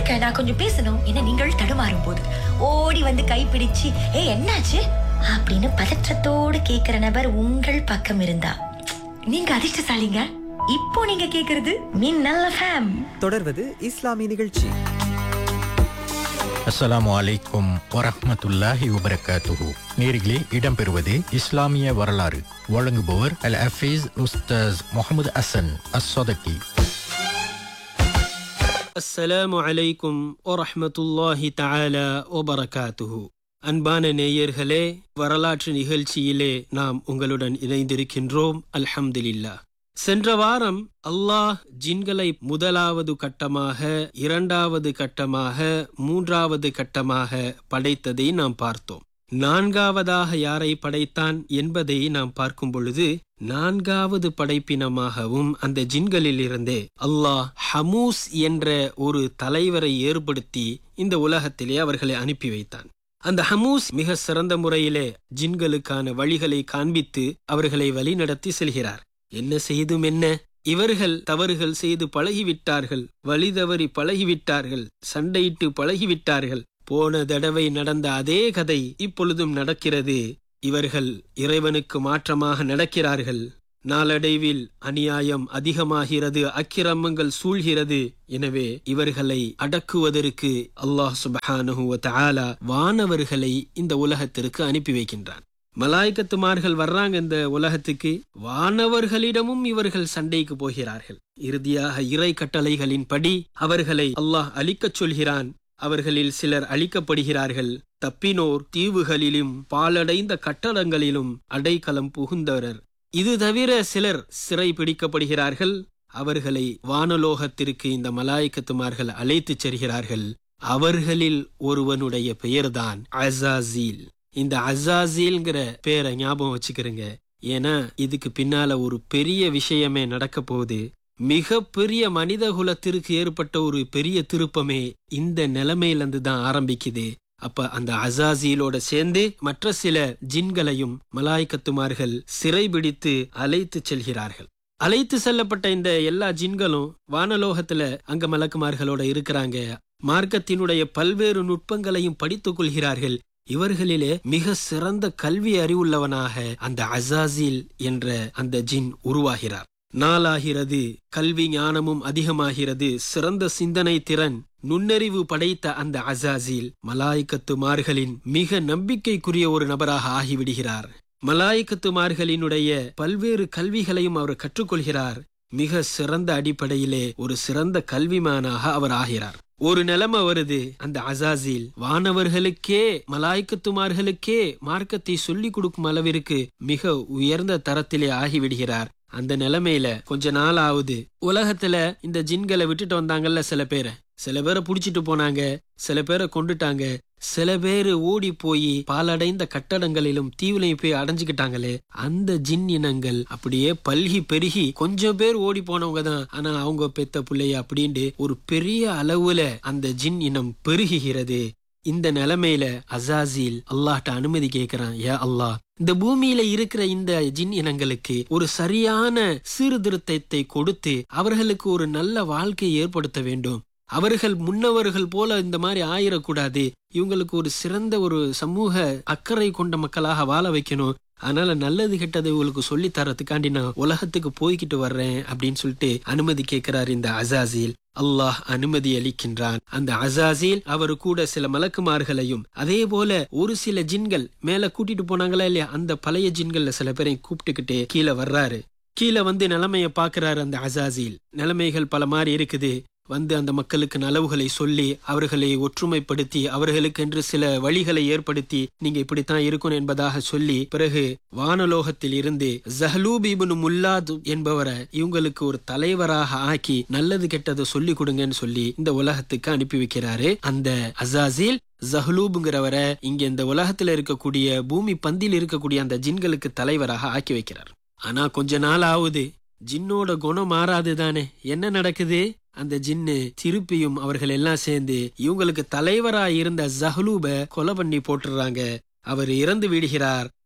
இல்லங்க நான் கொஞ்சம் பேசணும் என நீங்கள் தடுமாறும் போது ஓடி வந்து கைப்பிடிச்சு ஏ என்னாச்சு அப்படின்னு பதற்றத்தோடு கேக்குற நபர் உங்கள் பக்கம் இருந்தா நீங்க அதிர்ஷ்டசாலிங்க இப்போ நீங்க கேக்குறது மின்னல் ஃபேம் தொடர்வது இஸ்லாமிய நிகழ்ச்சி அஸ்ஸலாமு அலைக்கும் வரஹ்மத்துல்லாஹி வபரகாத்துஹு நேரிலே இடம்பெறுவது இஸ்லாமிய வரலாறு வழங்குபவர் அல் ஹஃபீஸ் உஸ்தாஸ் முகமது அசன் அஸ்ஸதகி அஸ்ஸலாமு அலைக்கும் வரஹ்மத்துல்லாஹி தஆலா வபரகாத்துஹு அன்பான நேயர்களே வரலாற்று நிகழ்ச்சியிலே நாம் உங்களுடன் இணைந்திருக்கின்றோம் அல்ஹம்துலில்லாஹ் சென்ற வாரம் அல்லாஹ் ஜின்களை முதலாவது கட்டமாக இரண்டாவது கட்டமாக மூன்றாவது கட்டமாக படைத்ததை நாம் பார்த்தோம் நான்காவதாக யாரை படைத்தான் என்பதை நாம் பார்க்கும் பொழுது நான்காவது படைப்பினமாகவும் அந்த ஜின்களிலிருந்தே அல்லாஹ் ஹமூஸ் என்ற ஒரு தலைவரை ஏற்படுத்தி இந்த உலகத்திலே அவர்களை அனுப்பி வைத்தான் அந்த ஹமூஸ் மிக சிறந்த முறையிலே ஜின்களுக்கான வழிகளை காண்பித்து அவர்களை வழிநடத்தி செல்கிறார் என்ன செய்தும் என்ன இவர்கள் தவறுகள் செய்து பழகிவிட்டார்கள் வழி தவறி பழகிவிட்டார்கள் சண்டையிட்டு பழகிவிட்டார்கள் போன தடவை நடந்த அதே கதை இப்பொழுதும் நடக்கிறது இவர்கள் இறைவனுக்கு மாற்றமாக நடக்கிறார்கள் நாளடைவில் அநியாயம் அதிகமாகிறது அக்கிரமங்கள் சூழ்கிறது எனவே இவர்களை அடக்குவதற்கு அல்லாஹ் சுபஹானஹு தஆலா வானவர்களை இந்த உலகத்திற்கு அனுப்பி வைக்கின்றான் மலாய்க்கத்துமார்கள் வர்றாங்க இந்த உலகத்துக்கு வானவர்களிடமும் இவர்கள் சண்டைக்கு போகிறார்கள் இறுதியாக இறை கட்டளைகளின் படி அவர்களை அல்லாஹ் அழிக்கச் சொல்கிறான் அவர்களில் சிலர் அழிக்கப்படுகிறார்கள் தப்பினோர் தீவுகளிலும் பாலடைந்த கட்டடங்களிலும் அடைக்கலம் புகுந்தவர் இது தவிர சிலர் சிறை பிடிக்கப்படுகிறார்கள் அவர்களை வானலோகத்திற்கு இந்த மலாய்க்கத்துமார்கள் அழைத்துச் செல்கிறார்கள் அவர்களில் ஒருவனுடைய பெயர்தான் அசாசீல் இந்த அசாசீல்ங்கிற பேரை ஞாபகம் வச்சுக்கிறேங்க ஏன்னா இதுக்கு பின்னால ஒரு பெரிய விஷயமே நடக்க போகுது மிக பெரிய மனித குலத்திற்கு ஏற்பட்ட ஒரு பெரிய திருப்பமே இந்த நிலைமையிலிருந்து தான் ஆரம்பிக்குது அப்ப அந்த அசாசியிலோட சேர்ந்து மற்ற சில ஜின்களையும் மலாய்க்கத்துமார்கள் சிறைபிடித்து அழைத்து செல்கிறார்கள் அழைத்து செல்லப்பட்ட இந்த எல்லா ஜின்களும் வானலோகத்துல அங்க மலக்குமார்களோட இருக்கிறாங்க மார்க்கத்தினுடைய பல்வேறு நுட்பங்களையும் படித்துக் கொள்கிறார்கள் இவர்களிலே மிக சிறந்த கல்வி அறிவுள்ளவனாக அந்த அசாசில் என்ற அந்த ஜின் உருவாகிறார் நாளாகிறது கல்வி ஞானமும் அதிகமாகிறது சிறந்த சிந்தனை திறன் நுண்ணறிவு படைத்த அந்த அசாசில் மலாய்க்கத்துமார்களின் மிக நம்பிக்கைக்குரிய ஒரு நபராக ஆகிவிடுகிறார் மலாய்க்கத்துமார்களினுடைய பல்வேறு கல்விகளையும் அவர் கற்றுக்கொள்கிறார் மிக சிறந்த அடிப்படையிலே ஒரு சிறந்த கல்விமானாக அவர் ஆகிறார் ஒரு நிலைமை வருது அந்த அசாசில் வானவர்களுக்கே மலாய்க்கத்துமார்களுக்கே மார்க்கத்தை சொல்லிக் கொடுக்கும் அளவிற்கு மிக உயர்ந்த தரத்திலே ஆகிவிடுகிறார் அந்த நிலைமையில கொஞ்ச நாள் ஆகுது உலகத்துல இந்த ஜின்களை விட்டுட்டு வந்தாங்கல்ல சில பேரை சில பேரை புடிச்சிட்டு போனாங்க சில பேரை கொண்டுட்டாங்க சில பேரு ஓடி போய் பாலடைந்த கட்டடங்களிலும் தீவிலையும் போய் அடைஞ்சுக்கிட்டாங்களே அந்த ஜின் இனங்கள் அப்படியே பல்கி பெருகி கொஞ்சம் பேர் ஓடி போனவங்க தான் ஆனா அவங்க பெத்த பிள்ளைய அப்படின்ட்டு ஒரு பெரிய அளவுல அந்த ஜின் இனம் பெருகுகிறது இந்த நிலைமையில அசாசில் அல்லாஹ்ட்ட அனுமதி கேட்கிறான் ஏ அல்லாஹ் இந்த பூமியில இருக்கிற இந்த ஜின் இனங்களுக்கு ஒரு சரியான சீர்திருத்தத்தை கொடுத்து அவர்களுக்கு ஒரு நல்ல வாழ்க்கையை ஏற்படுத்த வேண்டும் அவர்கள் முன்னவர்கள் போல இந்த மாதிரி ஆயிடக்கூடாது இவங்களுக்கு ஒரு சிறந்த ஒரு சமூக அக்கறை கொண்ட மக்களாக வாழ வைக்கணும் அதனால நல்லது கெட்டது இவங்களுக்கு சொல்லி தரத்துக்காண்டி நான் உலகத்துக்கு போய்கிட்டு வர்றேன் அப்படின்னு சொல்லிட்டு அனுமதி கேட்கிறார் இந்த அசாசில் அல்லாஹ் அனுமதி அளிக்கின்றான் அந்த அசாசில் அவர் கூட சில மலக்குமார்களையும் அதே போல ஒரு சில ஜின்கள் மேல கூட்டிட்டு போனாங்களா இல்லையா அந்த பழைய ஜின்கள்ல சில பேரையும் கூப்பிட்டுக்கிட்டு கீழே வர்றாரு கீழே வந்து நிலைமைய பாக்குறாரு அந்த அசாசில் நிலைமைகள் பல மாதிரி இருக்குது வந்து அந்த மக்களுக்கு நலவுகளை சொல்லி அவர்களை ஒற்றுமைப்படுத்தி அவர்களுக்கென்று சில வழிகளை ஏற்படுத்தி நீங்க இப்படித்தான் இருக்கணும் என்பதாக சொல்லி பிறகு வானலோகத்தில் இருந்து ஜஹலூப் இப்னு முல்லாத் என்பவரை இவங்களுக்கு ஒரு தலைவராக ஆக்கி நல்லது கெட்டதை சொல்லி கொடுங்கன்னு சொல்லி இந்த உலகத்துக்கு அனுப்பி வைக்கிறாரு அந்த அசாசில் ஜஹலூப்ங்கிறவரை இங்க இந்த உலகத்துல இருக்கக்கூடிய பூமி பந்தில் இருக்கக்கூடிய அந்த ஜின்களுக்கு தலைவராக ஆக்கி வைக்கிறார் ஆனா கொஞ்ச நாள் ஆகுது ஜின்னோட குணம் மாறாது தானே என்ன நடக்குது அந்த ஜின்னு திருப்பியும் அவர்கள் எல்லாம் சேர்ந்து இவங்களுக்கு தலைவரா இருந்த ஜஹலூப கொலை பண்ணி போட்டுறாங்க அவர் இறந்து விடுகிறார்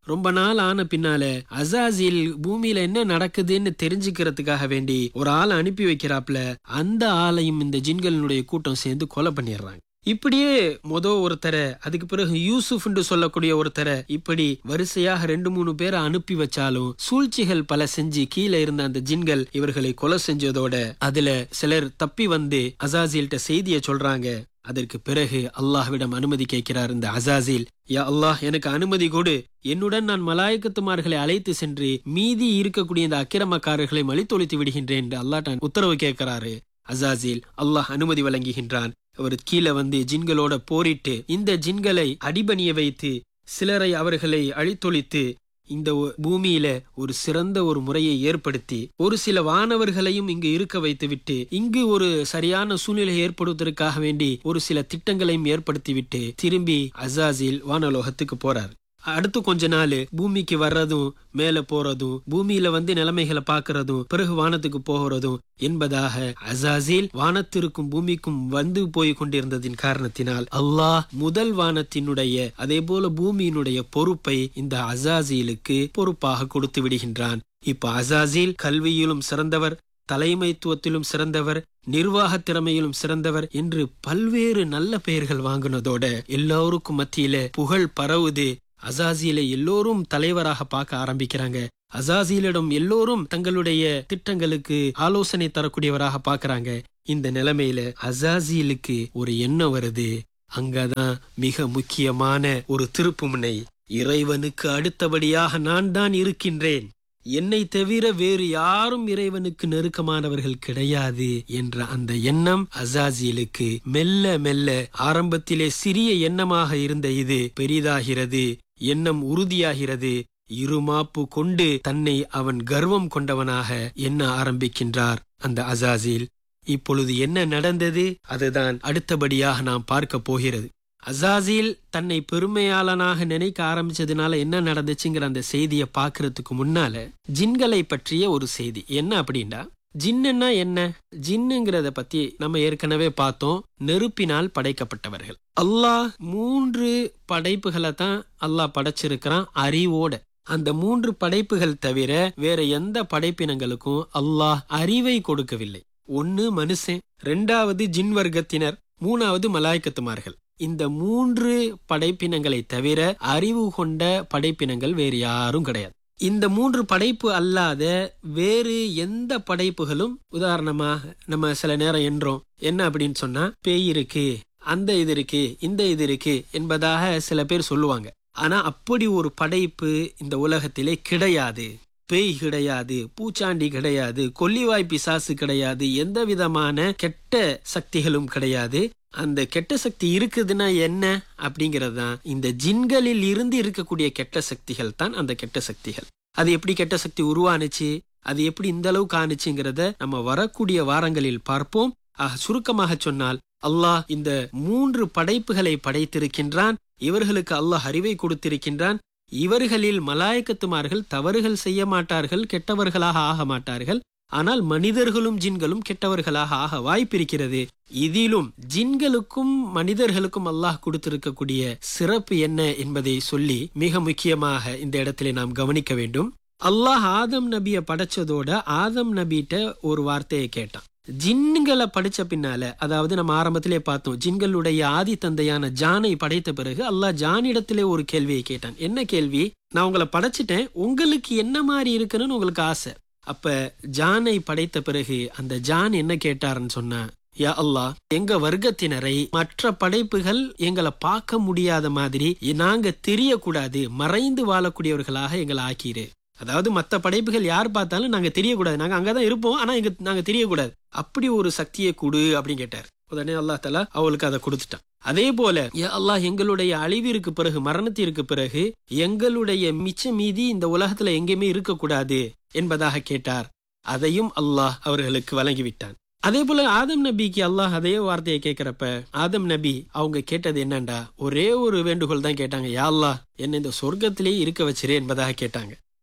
ரொம்ப நாள் ஆன பின்னால அசாசில் பூமியில என்ன நடக்குதுன்னு தெரிஞ்சுக்கிறதுக்காக வேண்டி ஒரு ஆளை அனுப்பி வைக்கிறாப்ல அந்த ஆளையும் இந்த ஜின்களினுடைய கூட்டம் சேர்ந்து கொலை பண்ணிடுறாங்க இப்படியே மொத ஒருத்தரை அதுக்கு பிறகு யூசுப்னு சொல்லக்கூடிய ஒருத்தரை இப்படி வரிசையாக ரெண்டு மூணு பேரை அனுப்பி வச்சாலும் சூழ்ச்சிகள் பல செஞ்சு கீழே இருந்த அந்த ஜின்கள் இவர்களை கொலை செஞ்சதோட அதுல சிலர் தப்பி வந்து அசாசில்கிட்ட செய்தியை சொல்றாங்க அதற்கு பிறகு அல்லாஹ்விடம் அனுமதி கேட்கிறார் இந்த அசாசில் யா அல்லாஹ் எனக்கு அனுமதி கொடு என்னுடன் நான் மலாயக்கத்துமார்களை அழைத்து சென்று மீதி இருக்கக்கூடிய இந்த அக்கிரமக்காரர்களை மலித்தொழித்து விடுகின்றேன் என்று அல்லாஹ் உத்தரவு கேட்கிறாரு அசாசில் அல்லாஹ் அனுமதி வழங்குகின்றான் அவர் கீழே வந்து ஜின்களோட போரிட்டு இந்த ஜின்களை அடிபணிய வைத்து சிலரை அவர்களை அழித்தொழித்து இந்த ஒ- பூமியில ஒரு சிறந்த ஒரு முறையை ஏற்படுத்தி ஒரு சில வானவர்களையும் இங்கு இருக்க வைத்துவிட்டு இங்கு ஒரு சரியான சூழ்நிலை ஏற்படுவதற்காக வேண்டி ஒரு சில திட்டங்களையும் ஏற்படுத்திவிட்டு திரும்பி அசாசில் வானலோகத்துக்கு போறார் அடுத்து கொஞ்ச நாள் பூமிக்கு வர்றதும் மேல போறதும் பூமியில வந்து நிலைமைகளை பார்க்கறதும் பிறகு வானத்துக்கு போகிறதும் என்பதாக அசாசில் வானத்திற்கும் பூமிக்கும் வந்து போய் கொண்டிருந்ததின் காரணத்தினால் அல்லாஹ் முதல் வானத்தினுடைய அதே போல பூமியினுடைய பொறுப்பை இந்த அசாசிலுக்கு பொறுப்பாக கொடுத்து விடுகின்றான் இப்ப அசாசில் கல்வியிலும் சிறந்தவர் தலைமைத்துவத்திலும் சிறந்தவர் நிர்வாக திறமையிலும் சிறந்தவர் என்று பல்வேறு நல்ல பெயர்கள் வாங்கினதோட எல்லோருக்கும் மத்தியில புகழ் பரவுது அசாசியில எல்லோரும் தலைவராக பார்க்க ஆரம்பிக்கிறாங்க அசாசியிலிடம் எல்லோரும் தங்களுடைய திட்டங்களுக்கு ஆலோசனை தரக்கூடியவராக பார்க்கறாங்க இந்த நிலைமையில அசாசிலுக்கு ஒரு எண்ணம் வருது அங்கதான் மிக முக்கியமான ஒரு திருப்புமுனை இறைவனுக்கு அடுத்தபடியாக நான் தான் இருக்கின்றேன் என்னை தவிர வேறு யாரும் இறைவனுக்கு நெருக்கமானவர்கள் கிடையாது என்ற அந்த எண்ணம் அசாசியலுக்கு மெல்ல மெல்ல ஆரம்பத்திலே சிறிய எண்ணமாக இருந்த இது பெரிதாகிறது எண்ணம் உறுதியாகிறது இருமாப்பு கொண்டு தன்னை அவன் கர்வம் கொண்டவனாக எண்ண ஆரம்பிக்கின்றார் அந்த அசாசில் இப்பொழுது என்ன நடந்தது அதுதான் அடுத்தபடியாக நாம் பார்க்க போகிறது அசாசில் தன்னை பெருமையாளனாக நினைக்க ஆரம்பிச்சதுனால என்ன நடந்துச்சுங்கிற அந்த செய்தியை பார்க்கறதுக்கு முன்னால ஜின்களை பற்றிய ஒரு செய்தி என்ன அப்படின்னா ஜின்னுன்னா என்ன ஜின்னுங்கிறத பத்தி நம்ம ஏற்கனவே பார்த்தோம் நெருப்பினால் படைக்கப்பட்டவர்கள் அல்லாஹ் மூன்று படைப்புகளை தான் அல்லாஹ் படைச்சிருக்கிறான் அறிவோட அந்த மூன்று படைப்புகள் தவிர வேற எந்த படைப்பினங்களுக்கும் அல்லாஹ் அறிவை கொடுக்கவில்லை ஒன்னு மனுஷன் ரெண்டாவது ஜின் வர்க்கத்தினர் மூணாவது மலாய்க்கத்துமார்கள் இந்த மூன்று படைப்பினங்களை தவிர அறிவு கொண்ட படைப்பினங்கள் வேறு யாரும் கிடையாது இந்த மூன்று படைப்பு அல்லாத வேறு எந்த படைப்புகளும் உதாரணமாக நம்ம சில நேரம் என்றோம் என்ன அப்படின்னு சொன்னா பேய் இருக்கு அந்த இது இருக்கு இந்த இது இருக்கு என்பதாக சில பேர் சொல்லுவாங்க ஆனா அப்படி ஒரு படைப்பு இந்த உலகத்திலே கிடையாது பேய் கிடையாது பூச்சாண்டி கிடையாது கொல்லிவாய் பிசாசு கிடையாது எந்த விதமான கெட்ட சக்திகளும் கிடையாது அந்த கெட்ட சக்தி இருக்குதுன்னா என்ன அப்படிங்கிறது தான் இந்த ஜின்களில் இருந்து இருக்கக்கூடிய கெட்ட சக்திகள் தான் அந்த கெட்ட சக்திகள் அது எப்படி கெட்ட சக்தி உருவானுச்சு அது எப்படி இந்த அளவுக்கு ஆனுச்சுங்கிறத நம்ம வரக்கூடிய வாரங்களில் பார்ப்போம் ஆக சுருக்கமாக சொன்னால் அல்லாஹ் இந்த மூன்று படைப்புகளை படைத்திருக்கின்றான் இவர்களுக்கு அல்லாஹ் அறிவை கொடுத்திருக்கின்றான் இவர்களில் மலாயக்கத்துமார்கள் தவறுகள் செய்ய மாட்டார்கள் கெட்டவர்களாக ஆக மாட்டார்கள் ஆனால் மனிதர்களும் ஜின்களும் கெட்டவர்களாக ஆக வாய்ப்பிருக்கிறது இதிலும் ஜின்களுக்கும் மனிதர்களுக்கும் அல்லாஹ் கொடுத்திருக்கக்கூடிய சிறப்பு என்ன என்பதை சொல்லி மிக முக்கியமாக இந்த இடத்திலே நாம் கவனிக்க வேண்டும் அல்லாஹ் ஆதம் நபிய படைச்சதோட ஆதம் நபிட்ட ஒரு வார்த்தையை கேட்டான் ஜின்களை படிச்ச பின்னால அதாவது நம்ம ஆரம்பத்திலே பார்த்தோம் ஜின்களுடைய ஆதி தந்தையான ஜானை படைத்த பிறகு அல்லாஹ் ஜானிடத்திலே ஒரு கேள்வியை கேட்டான் என்ன கேள்வி நான் உங்களை படைச்சிட்டேன் உங்களுக்கு என்ன மாதிரி இருக்குன்னு உங்களுக்கு ஆசை அப்ப ஜானை படைத்த பிறகு அந்த ஜான் என்ன கேட்டாருன்னு சொன்னா யா அல்லாஹ் எங்க வர்க்கத்தினரை மற்ற படைப்புகள் எங்களை பார்க்க முடியாத மாதிரி நாங்க தெரியக்கூடாது மறைந்து வாழக்கூடியவர்களாக எங்களை ஆக்கிரு அதாவது மத்த படைப்புகள் யார் பார்த்தாலும் நாங்க தெரியக்கூடாது நாங்க அங்கதான் இருப்போம் ஆனா எங்க நாங்க தெரியக்கூடாது அப்படி ஒரு சக்தியை கொடு அப்படின்னு கேட்டார் உடனே அல்லாஹ் தலா அவளுக்கு அதை கொடுத்துட்டான் அதே போல யா அல்லாஹ் எங்களுடைய அழிவிற்கு பிறகு மரணத்திற்கு பிறகு எங்களுடைய மிச்ச மீதி இந்த உலகத்துல எங்கேயுமே இருக்கக்கூடாது என்பதாக கேட்டார் அதையும் அல்லாஹ் அவர்களுக்கு வழங்கிவிட்டான் அதே போல ஆதம் நபிக்கு அல்லாஹ் அதே வார்த்தையை கேட்கிறப்ப ஆதம் நபி அவங்க கேட்டது என்னண்டா ஒரே ஒரு வேண்டுகோள் தான் கேட்டாங்க யா அல்லாஹ் என்ன இந்த சொர்க்கத்திலேயே இருக்க வச்சிரு என்பதாக கேட்டாங்க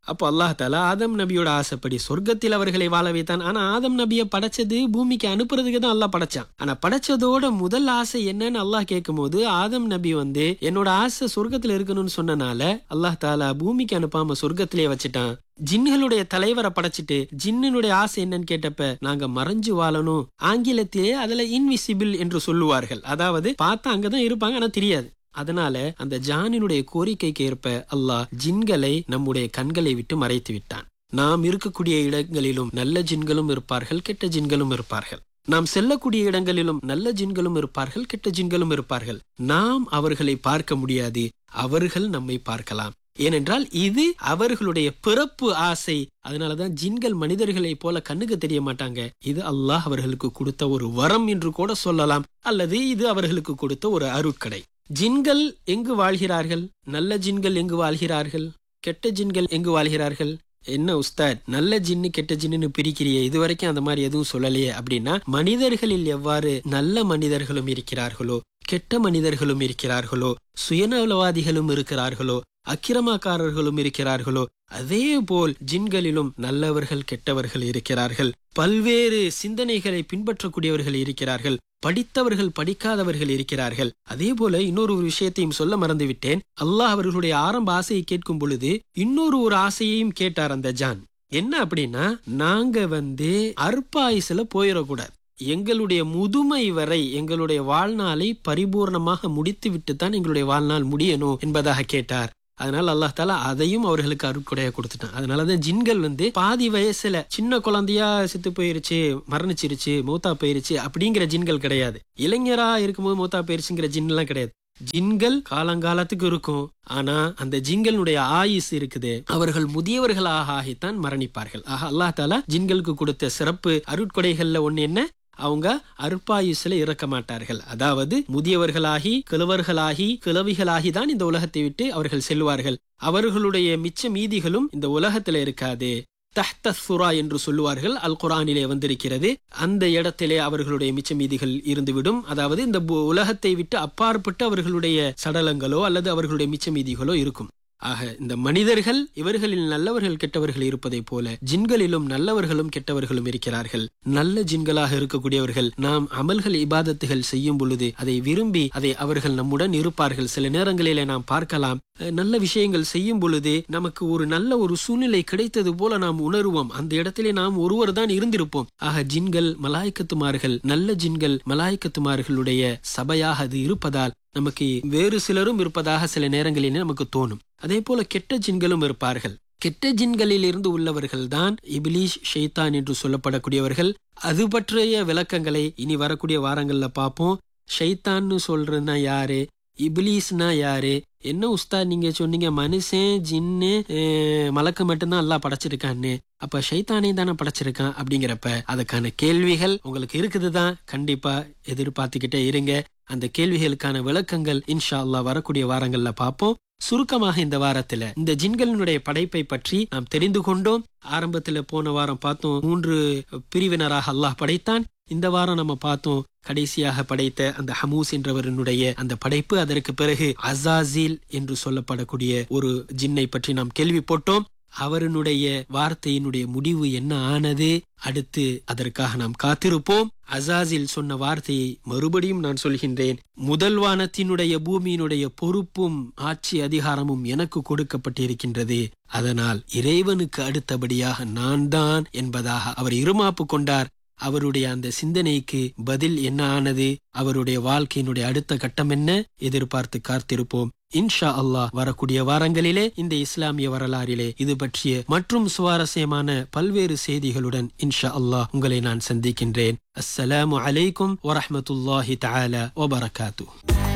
அப்போ அல்லாஹ் தாலா ஆதம் நபியோட ஆசைப்படி சொர்க்கத்தில் அவர்களை வாழ வைத்தான் ஆனா ஆதம் நபியை படைச்சது பூமிக்கு அனுப்புறதுக்கு தான் அல்லாஹ் படைச்சான் ஆனா படைச்சதோட முதல் ஆசை என்னன்னு அல்லாஹ் கேட்கும்போது ஆதம் நபி வந்து என்னோட ஆசை சொர்க்கத்துல இருக்கணும்னு சொன்னனால அல்லாஹ் தாலா பூமிக்கு அனுப்பாம சொர்க்கத்திலே வச்சுட்டான் ஜின்களுடைய தலைவரை படைச்சிட்டு ஜின்னுடைய ஆசை என்னன்னு கேட்டப்ப நாங்க மறைஞ்சு வாழணும் ஆங்கிலத்திலே அதுல இன்விசிபிள் என்று சொல்லுவார்கள் அதாவது பார்த்தா அங்கதான் இருப்பாங்க ஆனா தெரியாது அதனால அந்த ஜானினுடைய கோரிக்கைக்கு ஏற்ப அல்லாஹ் ஜின்களை நம்முடைய கண்களை விட்டு மறைத்து விட்டான் நாம் இருக்கக்கூடிய இடங்களிலும் நல்ல ஜின்களும் இருப்பார்கள் கெட்ட ஜின்களும் இருப்பார்கள் நாம் செல்லக்கூடிய இடங்களிலும் நல்ல ஜின்களும் இருப்பார்கள் கெட்ட ஜின்களும் இருப்பார்கள் நாம் அவர்களை பார்க்க முடியாது அவர்கள் நம்மை பார்க்கலாம் ஏனென்றால் இது அவர்களுடைய பிறப்பு ஆசை அதனாலதான் ஜின்கள் மனிதர்களை போல கண்ணுக்கு தெரிய மாட்டாங்க இது அல்லாஹ் அவர்களுக்கு கொடுத்த ஒரு வரம் என்று கூட சொல்லலாம் அல்லது இது அவர்களுக்கு கொடுத்த ஒரு அருட்கடை ஜின்கள் எங்கு வாழ்கிறார்கள் நல்ல ஜின்கள் எங்கு வாழ்கிறார்கள் கெட்ட ஜின்கள் எங்கு வாழ்கிறார்கள் என்ன உஸ்தாத் நல்ல ஜின்னு கெட்ட ஜின்னு பிரிக்கிறியே இதுவரைக்கும் அந்த மாதிரி எதுவும் சொல்லலையே அப்படின்னா மனிதர்களில் எவ்வாறு நல்ல மனிதர்களும் இருக்கிறார்களோ கெட்ட மனிதர்களும் இருக்கிறார்களோ சுயநலவாதிகளும் இருக்கிறார்களோ அக்கிரமக்காரர்களும் இருக்கிறார்களோ அதே போல் ஜின்களிலும் நல்லவர்கள் கெட்டவர்கள் இருக்கிறார்கள் பல்வேறு சிந்தனைகளை பின்பற்றக்கூடியவர்கள் இருக்கிறார்கள் படித்தவர்கள் படிக்காதவர்கள் இருக்கிறார்கள் அதே போல இன்னொரு ஒரு விஷயத்தையும் சொல்ல மறந்துவிட்டேன் அல்லாஹ் அவர்களுடைய ஆரம்ப ஆசையை கேட்கும் பொழுது இன்னொரு ஒரு ஆசையையும் கேட்டார் அந்த ஜான் என்ன அப்படின்னா நாங்க வந்து அற்பாயுசுல போயிடக்கூடாது எங்களுடைய முதுமை வரை எங்களுடைய வாழ்நாளை பரிபூர்ணமாக முடித்து விட்டு தான் எங்களுடைய வாழ்நாள் முடியணும் என்பதாக கேட்டார் அதனால அல்லாஹ் தாலா அதையும் அவர்களுக்கு அருட்கொடையா கொடுத்துட்டான் அதனாலதான் ஜின்கள் வந்து பாதி வயசுல சின்ன குழந்தையா செத்து போயிருச்சு மரணிச்சிருச்சு மூத்தா போயிருச்சு அப்படிங்கிற ஜின்கள் கிடையாது இளைஞரா இருக்கும்போது மூத்தா போயிருச்சுங்கிற ஜின் எல்லாம் கிடையாது ஜின்கள் காலங்காலத்துக்கு இருக்கும் ஆனா அந்த ஜின்களுடைய ஆயுஸ் இருக்குது அவர்கள் முதியவர்களாக ஆகித்தான் மரணிப்பார்கள் ஆக அல்லாஹ் தாலா ஜின்களுக்கு கொடுத்த சிறப்பு அருட்கொடைகள்ல ஒண்ணு என்ன அவங்க அற்பாயுசுல இறக்க மாட்டார்கள் அதாவது முதியவர்களாகி கிழவர்களாகி கிழவிகளாகி தான் இந்த உலகத்தை விட்டு அவர்கள் செல்வார்கள் அவர்களுடைய மிச்ச மீதிகளும் இந்த உலகத்துல இருக்காது தஹ்த சுரா என்று சொல்லுவார்கள் அல் குரானிலே வந்திருக்கிறது அந்த இடத்திலே அவர்களுடைய மிச்ச மீதிகள் இருந்துவிடும் அதாவது இந்த உலகத்தை விட்டு அப்பாற்பட்டு அவர்களுடைய சடலங்களோ அல்லது அவர்களுடைய மிச்ச மீதிகளோ இருக்கும் ஆக இந்த மனிதர்கள் இவர்களில் நல்லவர்கள் கெட்டவர்கள் இருப்பதை போல ஜின்களிலும் நல்லவர்களும் கெட்டவர்களும் இருக்கிறார்கள் நல்ல ஜின்களாக இருக்கக்கூடியவர்கள் நாம் அமல்கள் இபாதத்துகள் செய்யும் பொழுது அதை விரும்பி அதை அவர்கள் நம்முடன் இருப்பார்கள் சில நேரங்களிலே நாம் பார்க்கலாம் நல்ல விஷயங்கள் செய்யும் பொழுது நமக்கு ஒரு நல்ல ஒரு சூழ்நிலை கிடைத்தது போல நாம் உணர்வோம் அந்த இடத்திலே நாம் ஒருவர் தான் இருந்திருப்போம் ஆக ஜின்கள் மலாய்க்கத்துமார்கள் நல்ல ஜின்கள் மலாய்க்கத்துமார்களுடைய சபையாக அது இருப்பதால் நமக்கு வேறு சிலரும் இருப்பதாக சில நேரங்களிலே நமக்கு தோணும் அதே போல கெட்ட ஜின்களும் இருப்பார்கள் கெட்ட ஜின்களில் இருந்து உள்ளவர்கள் தான் இபிலீஷ் ஷெய்தான் என்று சொல்லப்படக்கூடியவர்கள் அது பற்றிய விளக்கங்களை இனி வரக்கூடிய வாரங்கள்ல பார்ப்போம் ஷைத்தான்னு சொல்றதுனா யாரு இபிலீஸ்னா யாரு என்ன உஸ்தா நீங்க சொன்னீங்க மனுஷன் ஜின்னு மலக்கு மட்டும்தான் எல்லாம் படைச்சிருக்கான்னு அப்ப ஷைத்தானே தானே படைச்சிருக்கான் அப்படிங்கிறப்ப அதுக்கான கேள்விகள் உங்களுக்கு இருக்குதுதான் கண்டிப்பா எதிர்பார்த்துக்கிட்டே இருங்க அந்த கேள்விகளுக்கான விளக்கங்கள் இன்ஷா அல்லா வரக்கூடிய வாரங்கள்ல பார்ப்போம் சுருக்கமாக இந்த வாரத்துல இந்த ஜின்களினுடைய படைப்பை பற்றி நாம் தெரிந்து கொண்டோம் ஆரம்பத்துல போன வாரம் பார்த்தோம் மூன்று பிரிவினராக அல்லாஹ் படைத்தான் இந்த வாரம் நம்ம பார்த்தோம் கடைசியாக படைத்த அந்த ஹமூஸ் என்றவரனுடைய அந்த படைப்பு அதற்கு பிறகு அசாசில் என்று சொல்லப்படக்கூடிய ஒரு ஜின்னை பற்றி நாம் கேள்விப்பட்டோம் அவருடைய வார்த்தையினுடைய முடிவு என்ன ஆனது அடுத்து அதற்காக நாம் காத்திருப்போம் அசாசில் சொன்ன வார்த்தையை மறுபடியும் நான் சொல்கின்றேன் முதல் வானத்தினுடைய பூமியினுடைய பொறுப்பும் ஆட்சி அதிகாரமும் எனக்கு கொடுக்கப்பட்டிருக்கின்றது அதனால் இறைவனுக்கு அடுத்தபடியாக நான் தான் என்பதாக அவர் இருமாப்பு கொண்டார் அவருடைய அந்த சிந்தனைக்கு பதில் என்ன ஆனது அவருடைய வாழ்க்கையினுடைய அடுத்த கட்டம் என்ன எதிர்பார்த்து காத்திருப்போம் இன்ஷா அல்லாஹ் வரக்கூடிய வாரங்களிலே இந்த இஸ்லாமிய வரலாறிலே இது பற்றிய மற்றும் சுவாரஸ்யமான பல்வேறு செய்திகளுடன் இன்ஷா அல்லாஹ் உங்களை நான் சந்திக்கின்றேன் அஸ்ஸலாமு அலைக்கும் வரஹமத்துல்லாஹி தஆலா வபரகாத்து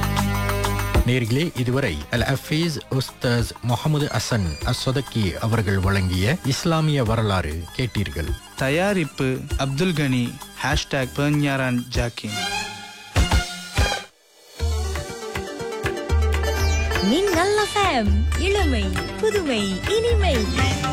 நேர்களே இதுவரை அல் அஃபீஸ் உஸ்தாஸ் முகமது அசன் அஸ்வதக்கி அவர்கள் வழங்கிய இஸ்லாமிய வரலாறு கேட்டீர்கள் தயாரிப்பு அப்துல் கனி ஹேஷ்டாக் பெர்ஞாரான் ஜாக்கின் மின்னல் எஃப்எம் இளமை புதுமை இனிமை